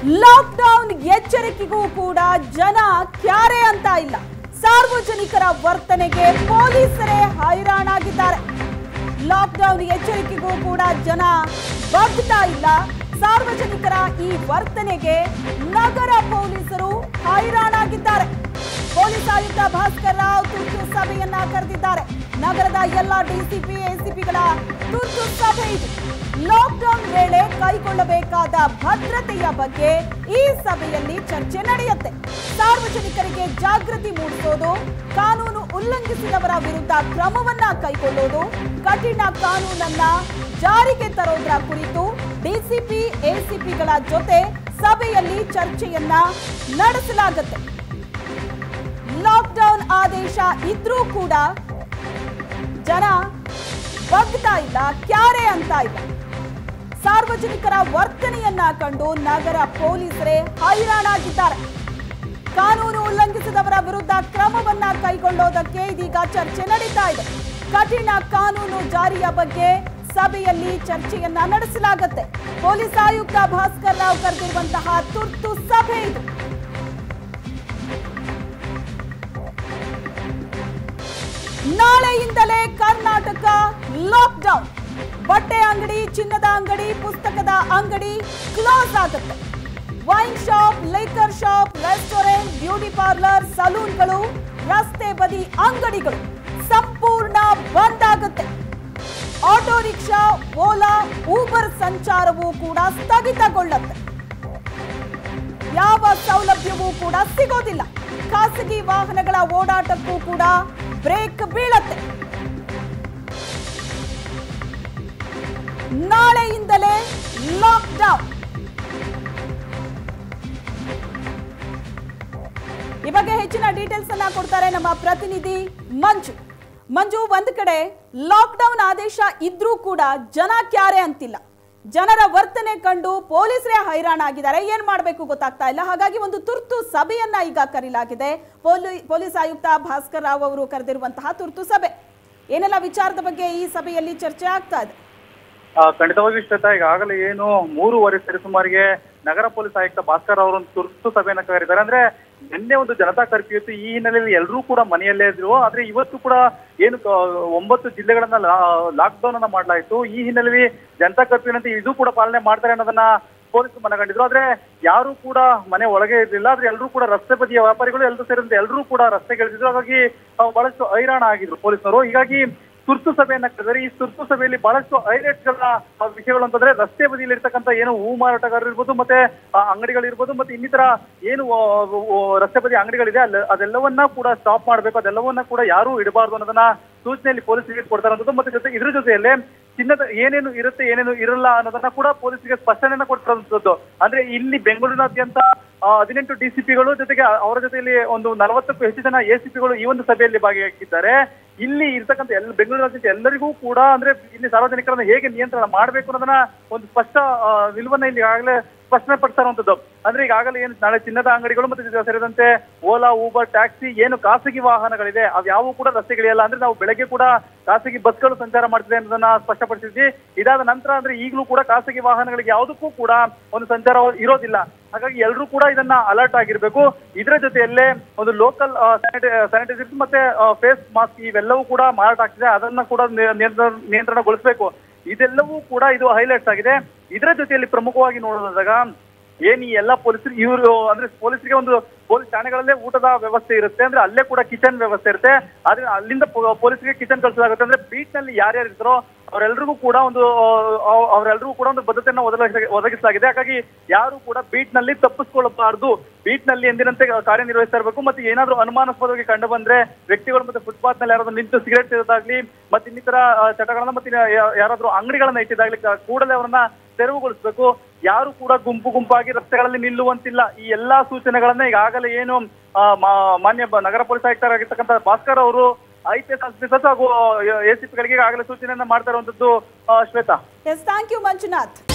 lockdown ಎಚ್ಚರಿಕೆಗೂ ಕೂಡ ಜನ ಕ್ಯಾರೆ ಅಂತ ಇಲ್ಲ ಸಾರ್ವಜನಿಕರ ವರ್ತನೆಗೆ ಪೊಲೀಸರೇ ಹೈರಾಣಾಗಿದ್ದಾರೆ ಲಾಕ್ಡೌನ್ ಎಚ್ಚರಿಕೆಗೂ ಕೂಡ ಜನ ಬಗ್ತಾ ಇಲ್ಲ ಸಾರ್ವಜನಿಕರ ಈ ವರ್ತನೆಗೆ ನಗರ ಪೊಲೀಸರು ಹೈರಾಣಾಗಿದ್ದಾರೆ ಪೊಲೀಸ್ ಆಯುಕ್ತ ಭಾಸ್ಕರ್ ರಾವ್ ತುರ್ತು ಸಭೆಯನ್ನ ಕರೆದಿದ್ದಾರೆ ನಗರದ ಎಲ್ಲ ಡಿಸಿಪಿ ಎಸಿಪಿಗಳ ತುರ್ತು ಸಭೆ ಇದು ಲಾಕ್ಡೌನ್ ವೇಳೆ ಕೈಗೊಳ್ಳಬೇಕಾದ ಭದ್ರತೆಯ ಬಗ್ಗೆ ಈ ಸಭೆಯಲ್ಲಿ ಚರ್ಚೆ ನಡೆಯುತ್ತೆ ಸಾರ್ವಜನಿಕರಿಗೆ ಜಾಗೃತಿ ಮೂಡಿಸೋದು ಕಾನೂನು ಉಲ್ಲಂಘಿಸಿದವರ ವಿರುದ್ಧ ಕ್ರಮವನ್ನ ಕೈಗೊಳ್ಳೋದು ಕಠಿಣ ಕಾನೂನನ್ನ ಜಾರಿಗೆ ತರೋದ್ರ ಕುರಿತು ಡಿಸಿಪಿ ಎಸಿಪಿಗಳ ಜೊತೆ ಸಭೆಯಲ್ಲಿ ಚರ್ಚೆಯನ್ನ ನಡೆಸಲಾಗುತ್ತೆ ಲಾಕ್ಡೌನ್ ಆದೇಶ ಇದ್ರೂ ಕೂಡ ಜನ ಬಗ್ತಾ ಇಲ್ಲ ಕ್ಯಾರೆ ಅಂತ ಇಲ್ಲ ಸಾರ್ವಜನಿಕರ ವರ್ತನೆಯನ್ನ ಕಂಡು ನಗರ ಪೊಲೀಸರೇ ಹೈರಾಣಾಗಿದ್ದಾರೆ ಕಾನೂನು ಉಲ್ಲಂಘಿಸಿದವರ ವಿರುದ್ಧ ಕ್ರಮವನ್ನ ಕೈಗೊಳ್ಳೋದಕ್ಕೆ ಇದೀಗ ಚರ್ಚೆ ನಡೀತಾ ಇದೆ ಕಠಿಣ ಕಾನೂನು ಜಾರಿಯ ಬಗ್ಗೆ ಸಭೆಯಲ್ಲಿ ಚರ್ಚೆಯನ್ನ ನಡೆಸಲಾಗುತ್ತೆ ಪೊಲೀಸ್ ಆಯುಕ್ತ ಭಾಸ್ಕರ್ ರಾವ್ ಕರೆದಿರುವಂತಹ ತುರ್ತು ಸಭೆ ಇದು ನಾಳೆಯಿಂದಲೇ ಕರ್ನಾಟಕ ಲಾಕ್ಡೌನ್ ಬಟ್ಟೆ ಅಂಗಡಿ ಚಿನ್ನದ ಅಂಗಡಿ ಪುಸ್ತಕದ ಅಂಗಡಿ ಕ್ಲೋಸ್ ಆಗುತ್ತೆ wine shop liquor shop restaurant beauty parlour ಸಲೂನ್ಗಳು ರಸ್ತೆ ಬದಿ ಅಂಗಡಿಗಳು ಸಂಪೂರ್ಣ ಬಂದ್ ಆಗುತ್ತೆ ಆಟೋ ರಿಕ್ಷಾ ಓಲಾ ಊಬರ್ ಸಂಚಾರವೂ ಕೂಡ ಸ್ಥಗಿತಗೊಳ್ಳುತ್ತೆ ಯಾವ ಸೌಲಭ್ಯವೂ ಕೂಡ ಸಿಗೋದಿಲ್ಲ ಖಾಸಗಿ ವಾಹನಗಳ ಓಡಾಟಕ್ಕೂ ಕೂಡ ಬ್ರೇಕ್ ಬೀಳತ್ತೆ ನಾಳೆಯಿಂದಲೇ ಲಾಕ್ಡೌನ್ ಈ ಬಗ್ಗೆ ಹೆಚ್ಚಿನ ಡೀಟೇಲ್ಸ್ ಅನ್ನ ಕೊಡ್ತಾರೆ ನಮ್ಮ ಪ್ರತಿನಿಧಿ ಮಂಜು ಮಂಜು ಒಂದ್ ಕಡೆ ಲಾಕ್ಡೌನ್ ಆದೇಶ ಇದ್ರೂ ಕೂಡ ಜನ ಕ್ಯಾರೆ ಅಂತಿಲ್ಲ ಜನರ ವರ್ತನೆ ಕಂಡು ಪೊಲೀಸರೇ ಹೈರಾಣ ಆಗಿದ್ದಾರೆ ಏನ್ ಮಾಡಬೇಕು ಗೊತ್ತಾಗ್ತಾ ಇಲ್ಲ ಹಾಗಾಗಿ ಒಂದು ತುರ್ತು ಸಭೆಯನ್ನ ಈಗ ಕರೆಯಲಾಗಿದೆ ಪೊಲೀ- ಪೊಲೀಸ್ ಆಯುಕ್ತ ಭಾಸ್ಕರ್ ರಾವ್ ಅವರು ಕರೆದಿರುವಂತಹ ತುರ್ತು ಸಭೆ ಏನೆಲ್ಲ ವಿಚಾರದ ಬಗ್ಗೆ ಈ ಸಭೆಯಲ್ಲಿ ಚರ್ಚೆ ಆಗ್ತಾ ಇದೆ ಆ, ಖಂಡಿತವಾಗಿ ಶ್ವೇತಾ ಈಗಾಗಲೇ ಏನು ಮೂರುವರೆ ಸರಿಸುಮಾರಿಗೆ ನಗರ ಪೊಲೀಸ್ ಆಯುಕ್ತ ಭಾಸ್ಕರ್ ಅವರು ಒಂದು ತುರ್ತು ಸಭೆಯನ್ನ ಕರೆದಿದ್ದಾರೆ ಅಂದ್ರೆ ನಿನ್ನೆ ಒಂದು ಜನತಾ ಕರ್ಫ್ಯೂ ಇತ್ತು ಈ ಹಿನ್ನೆಲೆಯಲ್ಲಿ ಎಲ್ಲರೂ ಕೂಡ ಮನೆಯಲ್ಲೇ ಇದ್ರು ಆದ್ರೆ ಇವತ್ತು ಕೂಡ ಏನು ಕ- ಒಂಬತ್ತು ಜಿಲ್ಲೆಗಳನ್ನ ಲಾಕ್ ಡೌನ್ ಅನ್ನ ಮಾಡಲಾಯಿತು ಈ ಹಿನ್ನೆಲೆಯಲ್ಲಿ ಜನತಾ ಕರ್ಫ್ಯೂ ಅಂತ ಇದು ಕೂಡ ಪಾಲನೆ ಮಾಡ್ತಾರೆ ಅನ್ನೋದನ್ನ ಪೊಲೀಸರು ಮನಗಂಡಿದ್ರು ಆದ್ರೆ ಯಾರು ಕೂಡ ಮನೆ ಒಳಗೆ ಇರಲಿಲ್ಲ ಆದ್ರೆ ಎಲ್ಲರೂ ಕೂಡ ರಸ್ತೆ ಬದಿಯ ವ್ಯಾಪಾರಿಗಳು ಎಲ್ಲರೂ ಸೇರಿದಂತೆ ಎಲ್ಲರೂ ಕೂಡ ರಸ್ತೆಗೆ ಇಳಿದಿದ್ರು ಹಾಗಾಗಿ ಆ, ಬಹಳಷ್ಟು ಹೈರಾಣ ಆಗಿದ್ರು ಪೊಲೀಸರು ಹೀಗಾಗಿ ತುರ್ತು ಸಭೆಯನ್ನ ಕರೆದರೆ ಈ ತುರ್ತು ಸಭೆಯಲ್ಲಿ ಬಹಳಷ್ಟು ಹೈಲೈಟ್ಸ್ ಗಳ ಆ, ವಿಷಯಗಳು ಅಂತಂದ್ರೆ ರಸ್ತೆ ಬದಿಯಲ್ಲಿ ಇರ್ತಕ್ಕಂಥ ಏನು ಹೂ ಮಾರಾಟಗಾರರು ಇರ್ಬೋದು ಮತ್ತೆ ಆ, ಅಂಗಡಿಗಳಿರ್ಬೋದು ಮತ್ತೆ ಇನ್ನಿತರ ಏನು ಆ, ಆ, ರಸ್ತೆ ಬದಿ ಅಂಗಡಿಗಳಿದೆ ಅಲ್ಲ ಅದೆಲ್ಲವನ್ನ ಕೂಡ ಸ್ಟಾಪ್ ಮಾಡಬೇಕು ಅದೆಲ್ಲವನ್ನ ಕೂಡ ಯಾರು ಇಡಬಾರ್ದು ಅನ್ನೋದನ್ನ ಸೂಚನೆಯಲ್ಲಿ ಪೊಲೀಸರಿಗೆ ಕೊಡ್ತಾರಂಥದ್ದು ಮತ್ತೆ ಜೊತೆ ಇದ್ರ ಜೊತೆಯಲ್ಲೇ ಚಿನ್ನದ ಏನೇನು ಇರುತ್ತೆ ಏನೇನು ಇರಲ್ಲ ಅನ್ನೋದನ್ನ ಕೂಡ ಪೊಲೀಸರಿಗೆ ಸ್ಪಷ್ಟನೆಯನ್ನ ಕೊಟ್ಟಿರುವಂತದ್ದು ಅಂದ್ರೆ ಇಲ್ಲಿ ಬೆಂಗಳೂರಿನಾದ್ಯಂತ ಆ, ಹದಿನೆಂಟು ಡಿಸಿಪಿಗಳು ಜೊತೆಗೆ ಅವರ ಜೊತೆಯಲ್ಲಿ ಒಂದು ನಲವತ್ತಕ್ಕೂ ಹೆಚ್ಚು ಜನ ಎಸಿಪಿಗಳು ಈ ಒಂದು ಸಭೆಯಲ್ಲಿ ಭಾಗಿಯಾಗಿದ್ದಾರೆ ಇಲ್ಲಿ ಇರ್ತಕ್ಕಂಥ ಎಲ್ಲ ಬೆಂಗಳೂರಿನಾದ್ಯಂತ ಎಲ್ಲರಿಗೂ ಕೂಡ ಅಂದ್ರೆ ಇಲ್ಲಿ ಸಾರ್ವಜನಿಕರನ್ನ ಹೇಗೆ ನಿಯಂತ್ರಣ ಮಾಡಬೇಕು ಅನ್ನೋದನ್ನ ಒಂದು ಸ್ಪಷ್ಟ ಆ, ನಿಲುವನ್ನ ಇಲ್ಲಿ ಈಗಾಗಲೇ ಸ್ಪಷ್ಟನೆ ಪಡ್ತಾ ಇರುವಂತದ್ದು ಅಂದ್ರೆ ಈಗಾಗಲೇ ಏನು ನಾಳೆ ಚಿನ್ನದ ಅಂಗಡಿಗಳು ಮತ್ತೆ ಇದರ ಸೇರಿದಂತೆ ಓಲಾ ಊಬರ್ ಟ್ಯಾಕ್ಸಿ ಏನು ಖಾಸಗಿ ವಾಹನಗಳಿದೆ ಅವ್ಯಾವು ಕೂಡ ರಸ್ತೆಗಳಿಲ್ಲ ಅಂದ್ರೆ ನಾವು ಬೆಳಗ್ಗೆ ಕೂಡ ಖಾಸಗಿ ಬಸ್ಗಳು ಸಂಚಾರ ಮಾಡ್ತಿದೆ ಅನ್ನೋದನ್ನ ಸ್ಪಷ್ಟಪಡಿಸಿದ್ವಿ ಇದಾದ ನಂತರ ಅಂದ್ರೆ ಈಗಲೂ ಕೂಡ ಖಾಸಗಿ ವಾಹನಗಳಿಗೆ ಯಾವುದಕ್ಕೂ ಕೂಡ ಒಂದು ಸಂಚಾರ ಇರೋದಿಲ್ಲ ಹಾಗಾಗಿ ಎಲ್ಲರೂ ಕೂಡ ಇದನ್ನ ಅಲರ್ಟ್ ಆಗಿರ್ಬೇಕು ಇದರ ಜೊತೆಯಲ್ಲೇ ಒಂದು ಲೋಕಲ್ ಸ್ಯಾನಿಟೈಸರ್ಸ್ ಮತ್ತೆ ಫೇಸ್ ಮಾಸ್ಕ್ ಇವೆಲ್ಲವೂ ಕೂಡ ಮಾರಾಟ ಆಗ್ತಿದೆ ಅದನ್ನ ಕೂಡ ನಿಯ- ನಿಯಂತ್ರಣ ನಿಯಂತ್ರಣಗೊಳಿಸಬೇಕು ಇದೆಲ್ಲವೂ ಕೂಡ ಇದು ಹೈಲೈಟ್ಸ್ ಆಗಿದೆ ಇದರ ಜೊತೆಯಲ್ಲಿ ಪ್ರಮುಖವಾಗಿ ನೋಡೋದಾದಾಗ ಏನ್ ಈ ಎಲ್ಲ ಪೊಲೀಸರು ಇವರು ಅಂದ್ರೆ ಪೊಲೀಸರಿಗೆ ಒಂದು ಪೊಲೀಸ್ ಠಾಣೆಗಳಲ್ಲೇ ಊಟದ ವ್ಯವಸ್ಥೆ ಇರುತ್ತೆ ಅಂದ್ರೆ ಅಲ್ಲೇ ಕೂಡ ಕಿಚನ್ ವ್ಯವಸ್ಥೆ ಇರುತ್ತೆ ಆದ್ರೆ ಅಲ್ಲಿಂದ ಪೊ- ಪೊಲೀಸರಿಗೆ ಕಿಚನ್ ಕಳಿಸಲಾಗುತ್ತೆ ಅಂದ್ರೆ ಬೀಚ್ ನಲ್ಲಿ ಯಾರ್ಯಾರು ಇರ್ತಾರೋ ಅವರೆಲ್ಲರಿಗೂ ಕೂಡ ಒಂದು ಆ, ಅವರೆಲ್ಲರಿಗೂ ಕೂಡ ಒಂದು ಬದ್ಧತೆಯನ್ನು ಒದಗಿಸ ಒದಗಿಸಲಾಗಿದೆ ಹಾಗಾಗಿ ಯಾರು ಕೂಡ ಬೀಟ್ ನಲ್ಲಿ ತಪ್ಪಿಸ್ಕೊಳ್ಳಬಾರದು ಬೀಟ್ ನಲ್ಲಿ ಎಂದಿನಂತೆ ಕಾರ್ಯನಿರ್ವಹಿಸ್ತಾ ಇರಬೇಕು ಮತ್ತೆ ಏನಾದ್ರೂ ಅನುಮಾನಾಸ್ಪದವಾಗಿ ಕಂಡು ಬಂದ್ರೆ ವ್ಯಕ್ತಿಗಳು ಮತ್ತೆ ಫುಟ್ಪಾತ್ ನಲ್ಲಿ ಯಾರಾದ್ರೂ ನಿಂತು ಸಿಗರೇಟ್ ಇರೋದಾಗ್ಲಿ ಮತ್ತೆ ಇನ್ನಿತರ ಆ, ಚಟಗಳನ್ನ ಮತ್ತೆ ಯಾ- ಯಾರಾದ್ರೂ ಅಂಗಡಿಗಳನ್ನ ಇಟ್ಟಿದ್ದಾಗ್ಲಿ ಕ- ಕೂಡಲೇ ಅವರನ್ನ ತೆರವುಗೊಳಿಸಬೇಕು ಯಾರು ಕೂಡ ಗುಂಪು ಗುಂಪಾಗಿ ರಸ್ತೆಗಳಲ್ಲಿ ನಿಲ್ಲುವಂತಿಲ್ಲ ಈ ಎಲ್ಲಾ ಸೂಚನೆಗಳನ್ನ ಈಗಾಗಲೇ ಏನು ಆ, ಮಾ- ಮಾನ್ಯ ಬ- ನಗರ ಪೊಲೀಸ್ ಆಯುಕ್ತರಾಗಿರ್ತಕ್ಕಂಥ ಭಾಸ್ಕರ್ ಅವರು ಐ ಪಿ ಎಸ್ ಆಫೀಸರ್ಸ್ ಹಾಗೂ ಎಸಿಪಿಗಳಿಗೆ ಈಗಾಗಲೇ ಸೂಚನೆಯನ್ನ ಮಾಡ್ತಾ ಇರುವಂತದ್ದು Shweta yes thank you Manjunath